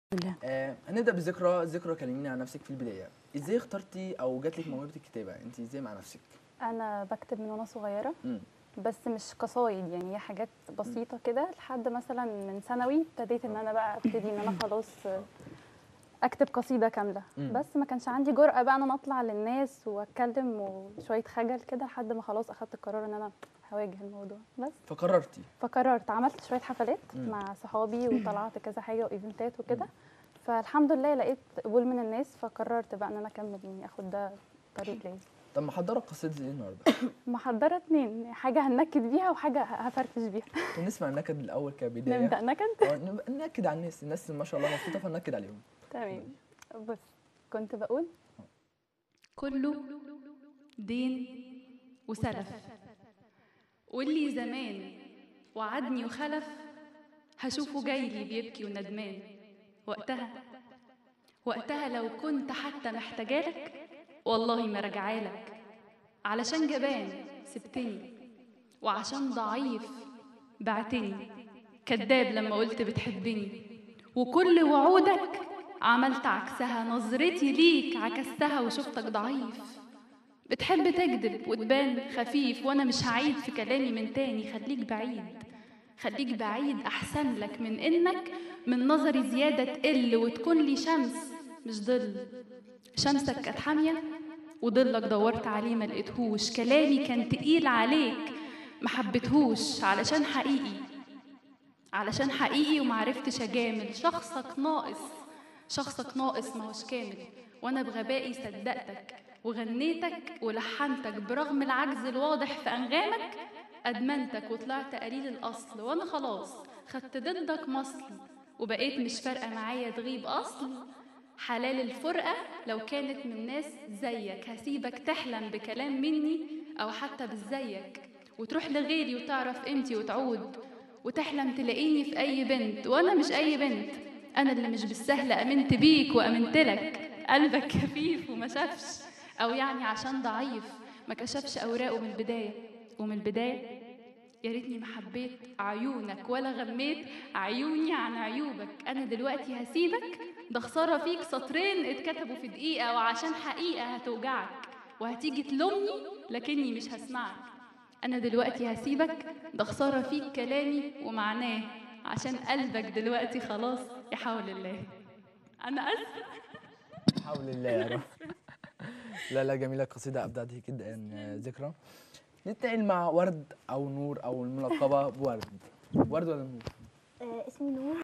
بالله آه هنبدا بذكرى ذكرى كلميني عن نفسك في البدايه ازاي اخترتي او جات لك موهبه الكتابه انت ازاي مع نفسك انا بكتب من وانا صغيره امم بس مش قصايد يعني هي حاجات بسيطه كده لحد مثلا من ثانوي ابتديت ان انا بقى ابتدي ان انا خلاص اكتب قصيده كامله مم. بس ما كانش عندي جرأه بقى ان انا اطلع للناس واتكلم وشويه خجل كده لحد ما خلاص اخدت القرار ان انا هواجه الموضوع بس فقررتي فقررت عملت شويه حفلات مم. مع صحابي وطلعت كذا حاجه وايفنتات وكده فالحمد لله لقيت قبول من الناس فقررت بقى ان انا اكمل يعني اخد ده طريق ليا طب محضره قصيده ايه النهارده محضره اتنين حاجه هنكد بيها وحاجه هفرفش بيها طب نسمع النكد الاول كبدايه نبدا نكد آه، نبقى ننكد على الناس الناس ما شاء الله مبسوطه فننكد عليهم تمام بص كنت بقول كله دين وسلف واللي زمان وعدني وخلف هشوفه جاي لي بيبكي وندمان وقتها وقتها لو كنت حتى محتاجالك والله ما رجعالك علشان جبان سبتني وعشان ضعيف بعتني كداب لما قلت بتحبني وكل وعودك عملت عكسها نظرتي ليك عكستها وشفتك ضعيف بتحب تكذب وتبان خفيف وانا مش هعيد في كلامي من تاني خليك بعيد خليك بعيد احسن لك من انك من نظري زيادة تقل وتكون لي شمس مش ظل شمسك كانت حامية وضلك دورت عليه ما لقيتهوش كلامي كان تقيل عليك ما حبيتهوش علشان حقيقي علشان حقيقي ومعرفتش اجامل شخصك ناقص شخصك ناقص ما هوش كامل وانا بغبائي صدقتك وغنيتك ولحنتك برغم العجز الواضح في انغامك ادمنتك وطلعت قليل الاصل وانا خلاص خدت ضدك مصل وبقيت مش فارقه معايا تغيب اصل حلال الفرقه لو كانت من ناس زيك هسيبك تحلم بكلام مني او حتى بالزيك وتروح لغيري وتعرف قيمتي وتعود وتحلم تلاقيني في اي بنت وانا مش اي بنت انا اللي مش بالسهل امنت بيك وامنت لك قلبك كفيف وما شافش او يعني عشان ضعيف ما كشفش اوراقه من البدايه ومن البدايه يا ريتني ما حبيت عيونك ولا غميت عيوني عن عيوبك انا دلوقتي هسيبك ده خساره فيك سطرين اتكتبوا في دقيقه وعشان حقيقه هتوجعك وهتيجي تلومني لكني مش هسمعك انا دلوقتي هسيبك ده خساره فيك كلامي ومعناه عشان قلبك دلوقتي خلاص يحول الله انا اسف حول الله يا رب لا لا جميله قصيده ابدعتي جدا آه، ذكرى نتنقل مع ورد او نور او الملقبه بورد ورد ولا نور آه، اسمي نور